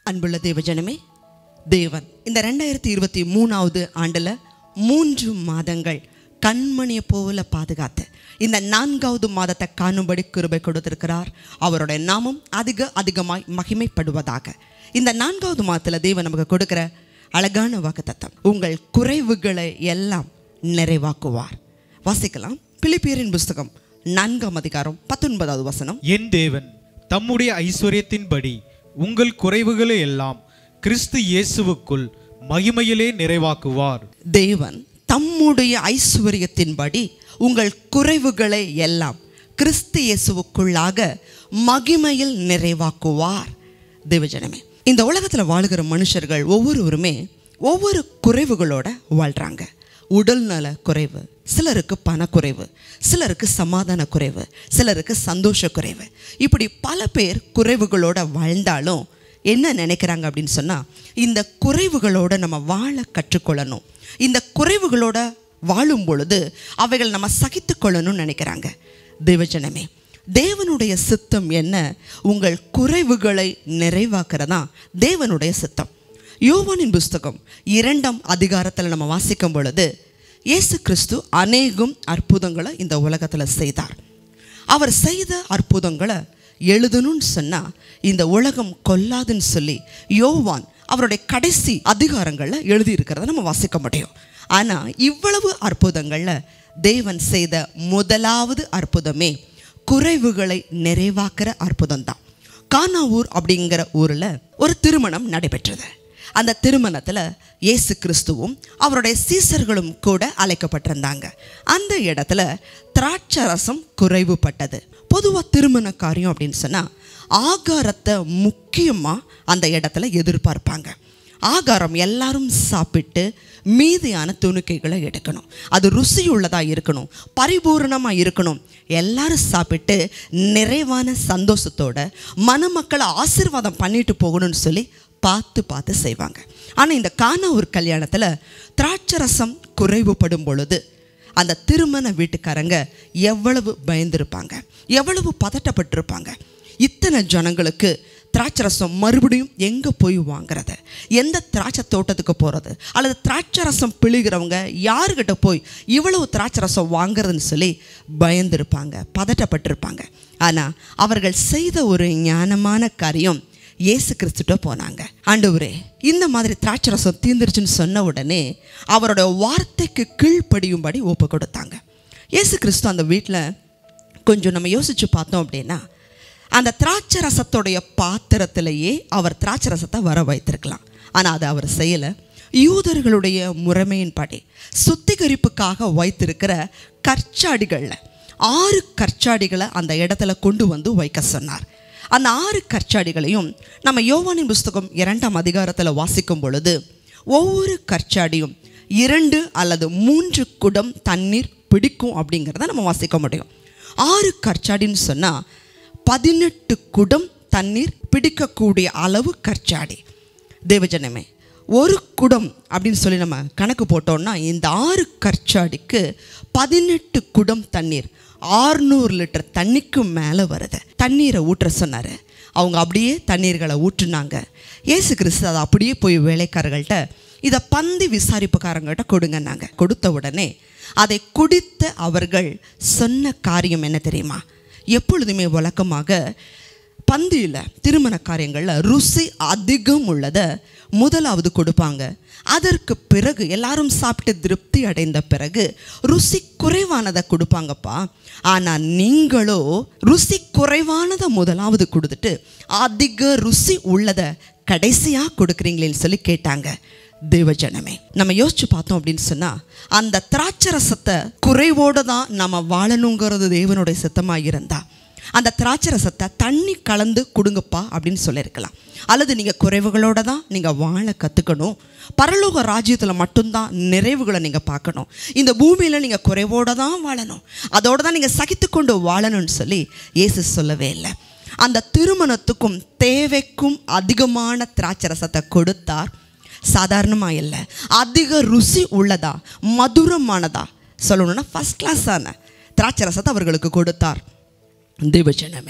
அன்புள்ள தேவஜனமே தேவன் இந்த ரெண்டாயிரத்தி இருபத்தி மூணாவது ஆண்டில் மூன்று மாதங்கள் கண்மணியை போல பாதுகாத்து இந்த நான்காவது மாதத்தை காணும்படி கிருபை கொடுத்திருக்கிறார் அவருடைய நாமம் அதிக அதிகமாய் மகிமைப்படுவதாக இந்த நான்காவது மாதத்தில் தேவன் நமக்கு கொடுக்கிற அழகான வாக்குத்தத்தம் உங்கள் குறைவுகளை எல்லாம் நிறைவாக்குவார் வாசிக்கலாம் பிலிப்பியரின் புஸ்தகம் நான்காம் அதிகாரம் பத்தொன்பதாவது வசனம் என் தேவன் தம்முடைய ஐஸ்வர்யத்தின்படி உங்கள் குறைவுகளை எல்லாம் கிறிஸ்து இயேசுவுக்குள் மகிமையிலே நிறைவாக்குவார் தேவன் தம்முடைய ஐஸ்வர்யத்தின்படி உங்கள் குறைவுகளை எல்லாம் கிறிஸ்து இயேசுவுக்குள்ளாக மகிமையில் நிறைவாக்குவார் தேவஜனமே இந்த உலகத்தில் வாழுகிற மனுஷர்கள் ஒவ்வொருவருமே ஒவ்வொரு குறைவுகளோட வாழ்கிறாங்க உடல்நல குறைவு சிலருக்கு பணக்குறைவு சிலருக்கு சமாதான குறைவு சிலருக்கு சந்தோஷ குறைவு இப்படி பல பேர் குறைவுகளோட வாழ்ந்தாலும் என்ன நினைக்கிறாங்க அப்படின்னு சொன்னால் இந்த குறைவுகளோட நம்ம வாழ கற்றுக்கொள்ளணும் இந்த குறைவுகளோட வாழும் பொழுது அவைகள் நம்ம சகித்து கொள்ளணும்னு நினைக்கிறாங்க தேவஜனமே தேவனுடைய சித்தம் என்ன உங்கள் குறைவுகளை நிறைவாக்குறதா தேவனுடைய சித்தம் யோவானின் புஸ்தகம் இரண்டாம் அதிகாரத்தில் நம்ம வாசிக்கும் பொழுது இயேசு கிறிஸ்து அநேகம் அற்புதங்களை இந்த உலகத்தில் செய்தார் அவர் செய்த அற்புதங்களை எழுதணும்னு சொன்னால் இந்த உலகம் கொல்லாதுன்னு சொல்லி யோவான் அவருடைய கடைசி அதிகாரங்களில் எழுதியிருக்கிறத நம்ம வாசிக்க முடியும் ஆனால் இவ்வளவு அற்புதங்களில் தேவன் செய்த முதலாவது அற்புதமே குறைவுகளை நிறைவாக்குற அற்புதம் தான் கானாவூர் அப்படிங்கிற ஊரில் ஒரு திருமணம் நடைபெற்றது அந்த திருமணத்தில் இயேசு கிறிஸ்துவும் அவருடைய சீசர்களும் கூட அழைக்கப்பட்டிருந்தாங்க அந்த இடத்துல திராட்சை ரசம் குறைவுபட்டது பொதுவாக திருமண காரியம் அப்படின்னு சொன்னால் ஆகாரத்தை முக்கியமாக அந்த இடத்துல எதிர்பார்ப்பாங்க ஆகாரம் எல்லாரும் சாப்பிட்டு மீதியான துணுக்கைகளை எடுக்கணும் அது ருசியுள்ளதாக இருக்கணும் பரிபூரணமாக இருக்கணும் எல்லாரும் சாப்பிட்டு நிறைவான சந்தோஷத்தோட மணமக்களை ஆசீர்வாதம் பண்ணிட்டு போகணும்னு சொல்லி பார்த்து பார்த்து செய்வாங்க ஆனால் இந்த கானாவூர் கல்யாணத்தில் திராட்சை ரசம் குறைவுபடும் பொழுது அந்த திருமண வீட்டுக்காரங்க எவ்வளவு பயந்திருப்பாங்க எவ்வளவு பதட்டப்பட்டிருப்பாங்க இத்தனை ஜனங்களுக்கு திராட்சை ரசம் மறுபடியும் எங்கே போய் வாங்குறது எந்த திராட்சை தோட்டத்துக்கு போகிறது அல்லது திராட்சை ரசம் பிழிகிறவங்க யாருக்கிட்ட போய் இவ்வளவு திராட்சை ரசம் வாங்குறதுன்னு சொல்லி பயந்திருப்பாங்க பதட்டப்பட்டிருப்பாங்க ஆனால் அவர்கள் செய்த ஒரு ஞானமான காரியம் இயேசு கிறிஸ்துட்ட போனாங்க ஆண்டவரே இந்த மாதிரி திராட்சை ரசம் தீர்ந்துருச்சுன்னு சொன்ன உடனே அவரோட வார்த்தைக்கு கீழ்ப்படியும்படி ஒப்பு கொடுத்தாங்க இயேசு கிறிஸ்து அந்த வீட்டில் கொஞ்சம் நம்ம யோசித்து பார்த்தோம் அப்படின்னா அந்த திராட்சை ரசத்துடைய பாத்திரத்திலேயே அவர் திராட்சை ரசத்தை வர வைத்திருக்கலாம் ஆனால் அதை அவர் செய்யலை யூதர்களுடைய முறைமையின்படி சுத்திகரிப்புக்காக வைத்திருக்கிற கற்சாடிகளில் ஆறு கற்சாடிகளை அந்த இடத்துல கொண்டு வந்து வைக்க சொன்னார் அந்த ஆறு கற்சாடிகளையும் நம்ம யோவானின் புஸ்தகம் இரண்டாம் அதிகாரத்தில் வாசிக்கும் பொழுது ஒவ்வொரு கற்சாடியும் இரண்டு அல்லது மூன்று குடம் தண்ணீர் பிடிக்கும் அப்படிங்கிறத நம்ம வாசிக்க முடியும் ஆறு கற்சாடின்னு சொன்னால் பதினெட்டு குடம் தண்ணீர் பிடிக்கக்கூடிய அளவு கற்சாடி தேவஜனமே ஒரு குடம் அப்படின்னு சொல்லி நம்ம கணக்கு போட்டோம்னா இந்த ஆறு கற்சாடிக்கு பதினெட்டு குடம் தண்ணீர் ஆறுநூறு லிட்டர் தண்ணிக்கு மேலே வருது தண்ணீரை ஊற்ற சொன்னார் அவங்க அப்படியே தண்ணீர்களை ஊற்றுனாங்க ஏசு கிறிஸ்து அதை அப்படியே போய் வேலைக்காரர்கள்ட்ட இதை பந்தி விசாரிப்புக்காரங்கள்ட்ட கொடுங்கன்னாங்க கொடுத்த உடனே அதை குடித்த அவர்கள் சொன்ன காரியம் என்ன தெரியுமா எப்பொழுதுமே வழக்கமாக பந்தியில் திருமண காரியங்களில் ருசி அதிகம் உள்ளதை முதலாவது கொடுப்பாங்க அதற்கு பிறகு எல்லாரும் சாப்பிட்டு திருப்தி அடைந்த பிறகு ருசி குறைவானதை கொடுப்பாங்கப்பா ஆனால் நீங்களோ ருசி குறைவானதை முதலாவது கொடுத்துட்டு அதிக ருசி உள்ளதை கடைசியாக கொடுக்குறீங்களேன்னு சொல்லி கேட்டாங்க தேவஜனமே நம்ம யோசிச்சு பார்த்தோம் அப்படின்னு சொன்னால் அந்த திராட்சை ரசத்தை குறைவோடு தான் நம்ம வாழணுங்கிறது தேவனுடைய சித்தமாக இருந்தா அந்த திராட்சை ரசத்தை தண்ணி கலந்து கொடுங்கப்பா அப்படின்னு சொல்லியிருக்கலாம் அல்லது நீங்கள் குறைவுகளோடு தான் நீங்கள் வாழ கற்றுக்கணும் பரலோக ராஜ்யத்தில் மட்டும்தான் நிறைவுகளை நீங்கள் பார்க்கணும் இந்த பூமியில் நீங்கள் குறைவோடு தான் வாழணும் அதோடு தான் நீங்கள் சகித்து கொண்டு வாழணும்னு சொல்லி இயேசு சொல்லவே இல்லை அந்த திருமணத்துக்கும் தேவைக்கும் அதிகமான திராட்சை ரசத்தை கொடுத்தார் சாதாரணமாக இல்லை அதிக ருசி உள்ளதா மதுரமானதா சொல்லணும்னா ஃபஸ்ட் கிளாஸான திராட்சை ரசத்தை அவர்களுக்கு கொடுத்தார் தேவஜனமே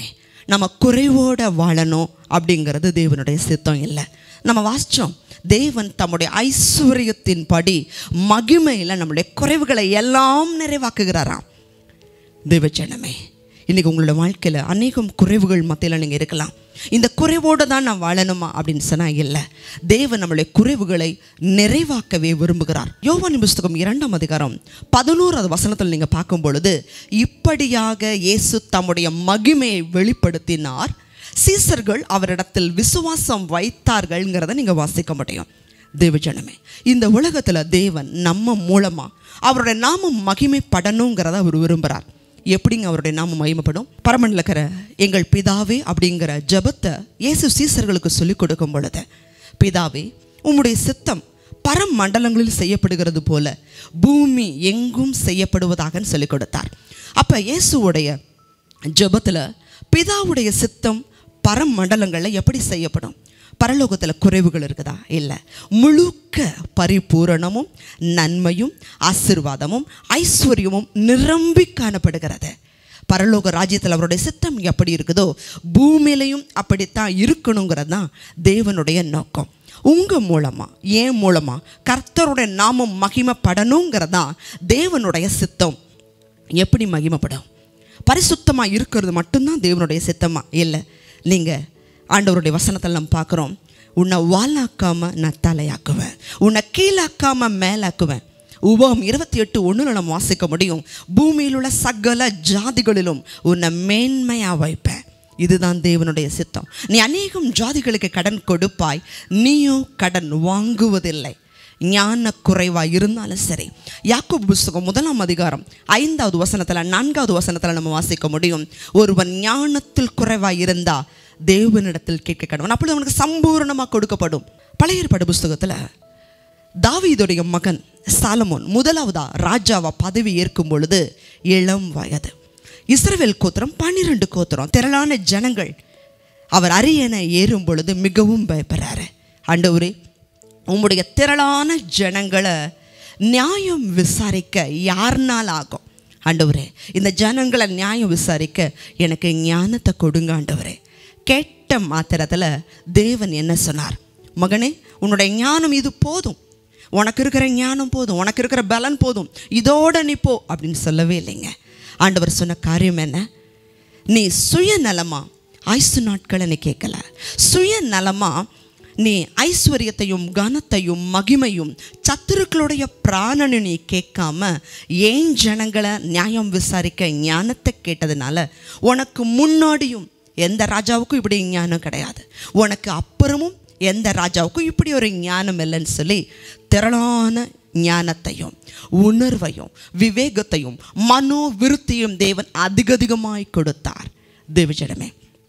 நம்ம குறைவோட வாழணும் அப்படிங்கிறது தேவனுடைய சித்தம் இல்லை நம்ம வாசித்தோம் தேவன் தம்முடைய ஐஸ்வர்யத்தின் படி மகிமையில் நம்முடைய குறைவுகளை எல்லாம் நிறைவாக்குகிறாராம் தேவஜனமே இன்றைக்கி உங்களோட வாழ்க்கையில் அநேகம் குறைவுகள் மத்தியில் நீங்கள் இருக்கலாம் இந்த குறைவோடு தான் நான் வாழணுமா அப்படின்னு சொன்னால் இல்லை தேவன் நம்மளுடைய குறைவுகளை நிறைவாக்கவே விரும்புகிறார் யோவான் புஸ்தகம் இரண்டாம் அதிகாரம் பதினோராவது வசனத்தில் நீங்கள் பார்க்கும் பொழுது இப்படியாக இயேசு தம்முடைய மகிமையை வெளிப்படுத்தினார் சீசர்கள் அவரிடத்தில் விசுவாசம் வைத்தார்கள்ங்கிறத நீங்கள் வாசிக்க முடியும் தேவஜனமே இந்த உலகத்தில் தேவன் நம்ம மூலமாக அவருடைய நாமம் மகிமைப்படணுங்கிறத அவர் விரும்புகிறார் எப்படிங்க அவருடைய நாமம் மகிமைப்படும் பரமனில் இருக்கிற எங்கள் பிதாவே அப்படிங்கிற ஜெபத்தை இயேசு சீசர்களுக்கு சொல்லிக் கொடுக்கும் பொழுது பிதாவே உம்முடைய சித்தம் பரமண்டலங்களில் செய்யப்படுகிறது போல பூமி எங்கும் செய்யப்படுவதாகன்னு சொல்லிக் கொடுத்தார் அப்போ இயேசுவுடைய ஜெபத்தில் பிதாவுடைய சித்தம் பரமண்டலங்களில் எப்படி செய்யப்படும் பரலோகத்தில் குறைவுகள் இருக்குதா இல்லை முழுக்க பரிபூரணமும் நன்மையும் ஆசிர்வாதமும் ஐஸ்வர்யமும் நிரம்பி காணப்படுகிறது பரலோக ராஜ்யத்தில் அவருடைய சித்தம் எப்படி இருக்குதோ பூமியிலையும் அப்படித்தான் இருக்கணுங்கிறது தான் தேவனுடைய நோக்கம் உங்கள் மூலமாக ஏன் மூலமாக கர்த்தருடைய நாமம் மகிமைப்படணுங்கிறது தான் தேவனுடைய சித்தம் எப்படி மகிமைப்படும் பரிசுத்தமாக இருக்கிறது மட்டும்தான் தேவனுடைய சித்தமா இல்லை நீங்கள் ஆண்டவருடைய வசனத்தில் நம்ம பார்க்குறோம் உன்னை வாலாக்காமல் நான் தலையாக்குவேன் உன்னை கீழாக்காமல் மேலாக்குவேன் உபம் இருபத்தி எட்டு ஒன்றில் நம்ம வாசிக்க முடியும் பூமியில் உள்ள சகல ஜாதிகளிலும் உன்னை மேன்மையாக வைப்பேன் இதுதான் தேவனுடைய சித்தம் நீ அநேகம் ஜாதிகளுக்கு கடன் கொடுப்பாய் நீயும் கடன் வாங்குவதில்லை ஞான குறைவாக இருந்தாலும் சரி யாக்கோபு புஸ்தகம் முதலாம் அதிகாரம் ஐந்தாவது வசனத்தில் நான்காவது வசனத்தில் நம்ம வாசிக்க முடியும் ஒருவன் ஞானத்தில் குறைவாக இருந்தா தேவனிடத்தில் கேட்க கடவன் அப்பொழுது அவனுக்கு சம்பூர்ணமாக கொடுக்கப்படும் பழைய ஏற்பாடு புஸ்தகத்தில் தாவீதுடைய மகன் சாலமோன் முதலாவதா ராஜாவா பதவி ஏற்கும் பொழுது இளம் வயது இஸ்ரவேல் கோத்திரம் பன்னிரெண்டு கோத்திரம் திரளான ஜனங்கள் அவர் அரியணை ஏறும் பொழுது மிகவும் பயப்படுறாரு ஆண்டவரே உம்முடைய திரளான ஜனங்களை நியாயம் விசாரிக்க யாருனால் ஆகும் ஆண்டவரே இந்த ஜனங்களை நியாயம் விசாரிக்க எனக்கு ஞானத்தை கொடுங்க ஆண்டவரே கேட்ட மாத்திரத்தில் தேவன் என்ன சொன்னார் மகனே உன்னுடைய ஞானம் இது போதும் உனக்கு இருக்கிற ஞானம் போதும் உனக்கு இருக்கிற பலன் போதும் இதோட நீ போ அப்படின்னு சொல்லவே இல்லைங்க ஆண்டவர் சொன்ன காரியம் என்ன நீ சுயநலமா ஆயுசு நாட்களை நீ கேட்கல சுயநலமா நீ ஐஸ்வர்யத்தையும் கனத்தையும் மகிமையும் சத்துருக்களுடைய பிராணனை நீ கேட்காம ஏன் ஜனங்களை நியாயம் விசாரிக்க ஞானத்தை கேட்டதுனால உனக்கு முன்னாடியும் எந்த ராஜாவுக்கும் இப்படி ஞானம் கிடையாது உனக்கு அப்புறமும் எந்த ராஜாவுக்கும் இப்படி ஒரு ஞானம் இல்லைன்னு சொல்லி திரளான ஞானத்தையும் உணர்வையும் விவேகத்தையும் மனோ விருத்தியும் தேவன் அதிக அதிகமாய் கொடுத்தார் தேவஜனமே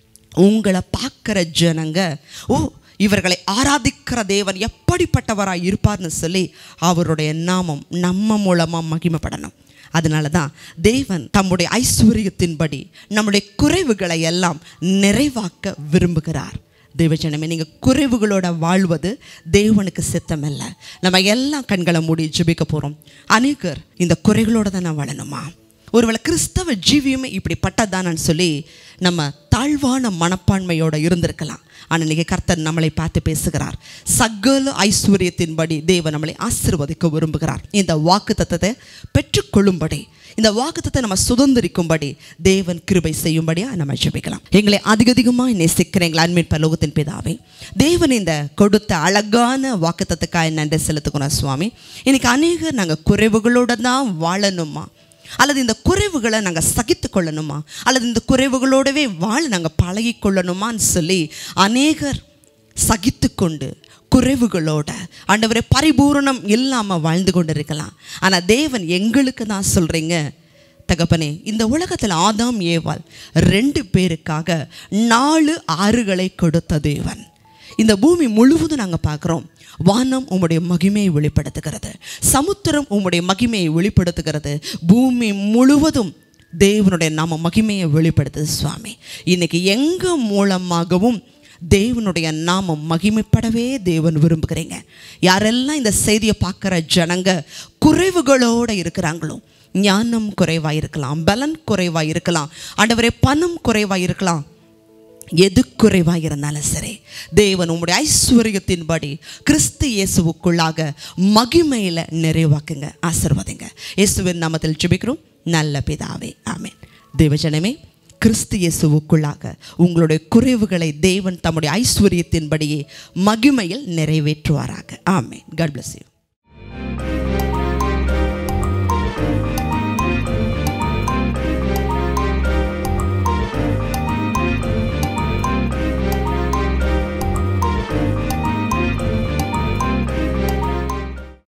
உங்களை பார்க்குற ஜனங்க ஓ இவர்களை ஆராதிக்கிற தேவன் எப்படிப்பட்டவராய் இருப்பார்னு சொல்லி அவருடைய நாமம் நம்ம மூலமாக மகிமைப்படணும் அதனால தான் தேவன் தம்முடைய ஐஸ்வர்யத்தின்படி நம்முடைய குறைவுகளை எல்லாம் நிறைவாக்க விரும்புகிறார் தேவஜனமே நீங்கள் குறைவுகளோட வாழ்வது தேவனுக்கு சித்தமல்ல நம்ம எல்லாம் கண்களை மூடி ஜெபிக்க போகிறோம் அநேகர் இந்த குறைகளோட தான் நான் வாழணுமா ஒருவேளை கிறிஸ்தவ ஜீவியமே இப்படிப்பட்டதானு சொல்லி நம்ம தாழ்வான மனப்பான்மையோட இருந்திருக்கலாம் ஆனால் இன்றைக்கி கர்த்தர் நம்மளை பார்த்து பேசுகிறார் சகல ஐஸ்வர்யத்தின்படி தேவன் நம்மளை ஆசிர்வதிக்க விரும்புகிறார் இந்த வாக்கு தத்தத்தை பெற்றுக்கொள்ளும்படி இந்த வாக்குத்தத்தை நம்ம சுதந்திரிக்கும்படி தேவன் கிருபை செய்யும்படியாக நம்ம ஜெபிக்கலாம் எங்களை அதிக அதிகமாக நேசிக்கிற எங்கள் அன்பின் பரலோகத்தின் பிதாவே தேவன் இந்த கொடுத்த அழகான வாக்குத்தத்துக்காக நன்றி செலுத்துக்கிறோம் சுவாமி இன்னைக்கு அநேகர் நாங்கள் குறைவுகளோட தான் வாழணுமா அல்லது இந்த குறைவுகளை நாங்கள் சகித்து கொள்ளணுமா அல்லது இந்த குறைவுகளோடவே வாழ நாங்கள் பழகி கொள்ளணுமான்னு சொல்லி அநேகர் சகித்து கொண்டு குறைவுகளோட ஆண்டவரே பரிபூரணம் இல்லாமல் வாழ்ந்து கொண்டு இருக்கலாம் ஆனால் தேவன் எங்களுக்கு தான் சொல்கிறீங்க தகப்பனே இந்த உலகத்தில் ஆதாம் ஏவாள் ரெண்டு பேருக்காக நாலு ஆறுகளை கொடுத்த தேவன் இந்த பூமி முழுவதும் நாங்கள் பார்க்குறோம் வானம் உம்முடைய மகிமையை வெளிப்படுத்துகிறது சமுத்திரம் உம்முடைய மகிமையை வெளிப்படுத்துகிறது பூமி முழுவதும் தேவனுடைய நாம மகிமையை வெளிப்படுத்துது சுவாமி இன்னைக்கு எங்கள் மூலமாகவும் தேவனுடைய நாமம் மகிமைப்படவே தேவன் விரும்புகிறீங்க யாரெல்லாம் இந்த செய்தியை பார்க்குற ஜனங்க குறைவுகளோடு இருக்கிறாங்களோ ஞானம் குறைவாக இருக்கலாம் பலன் குறைவாக இருக்கலாம் ஆண்டவரே பணம் குறைவாக இருக்கலாம் எது குறைவாக இருந்தாலும் சரி தேவன் உங்களுடைய ஐஸ்வர்யத்தின்படி கிறிஸ்து இயேசுவுக்குள்ளாக மகிமையில் நிறைவாக்குங்க ஆசிர்வதிங்க இயேசுவின் நாமத்தில் ஜெபிக்கிறோம் நல்ல பிதாவே ஆமென் தேவஜனமே கிறிஸ்து இயேசுவுக்குள்ளாக உங்களுடைய குறைவுகளை தேவன் தம்முடைய ஐஸ்வர்யத்தின்படியே மகிமையில் நிறைவேற்றுவாராக ஆமென் காட் bless you